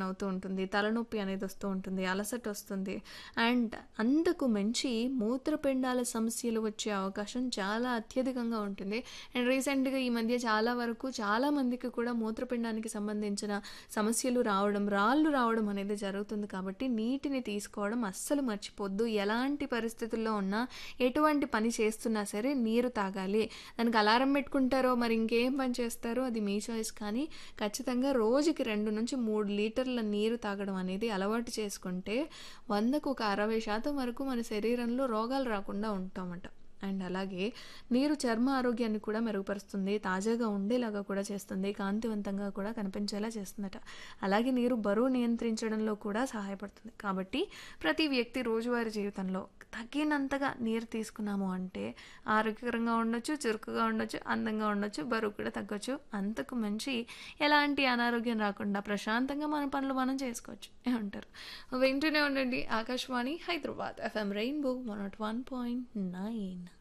అవుతూ ఉంటుంది తలనొప్పి అనేది వస్తూ ఉంటుంది అలసట వస్తుంది అండ్ అందుకు మించి మూత్రపిండాల సమస్యలు వచ్చే అవకాశం చాలా అత్యధికంగా ఉంటుంది అండ్ రీసెంట్గా ఈ మధ్య చాలా వరకు చాలా మందికి కూడా మూత్రపిండానికి సంబంధించిన సమస్యలు రావడం రాళ్ళు రావడం అనేది జరుగుతుంది కాబట్టి నీటిని తీసుకోవడం అస్సలు మర్చిపోద్దు ఎలాంటి పరిస్థితుల్లో ఉన్నా ఎటువంటి పని చేస్తున్నా సరే నీరు తాగాలి దానికి అలారం పెట్టుకుంటారో మరి ఇంకేం పని చేస్తారో అది మీ చాయిస్ కానీ ఖచ్చితంగా రోజుకి రెండు నుంచి మూడు లీటర్ల నీరు తాగడం అనేది అలవాటు చేసుకుంటే వందకు ఒక అరవై శాతం వరకు మన శరీరంలో రోగాలు రాకుండా ఉంటామట అండ్ అలాగే నీరు చర్మ ఆరోగ్యాన్ని కూడా మెరుగుపరుస్తుంది తాజాగా ఉండేలాగా కూడా చేస్తుంది కాంతివంతంగా కూడా కనిపించేలా చేస్తుందట అలాగే నీరు బరువు నియంత్రించడంలో కూడా సహాయపడుతుంది కాబట్టి ప్రతి వ్యక్తి రోజువారీ జీవితంలో తగినంతగా నీరు తీసుకున్నాము అంటే ఆరోగ్యకరంగా ఉండొచ్చు చురుకుగా ఉండొచ్చు అందంగా ఉండొచ్చు బరువు కూడా తగ్గొచ్చు అంతకు మంచి ఎలాంటి అనారోగ్యం రాకుండా ప్రశాంతంగా మన పనులు మనం చేసుకోవచ్చు ఏమంటారు వింటూనే ఉండండి Akashvani Hyderabad FM rainbow one nought one point nine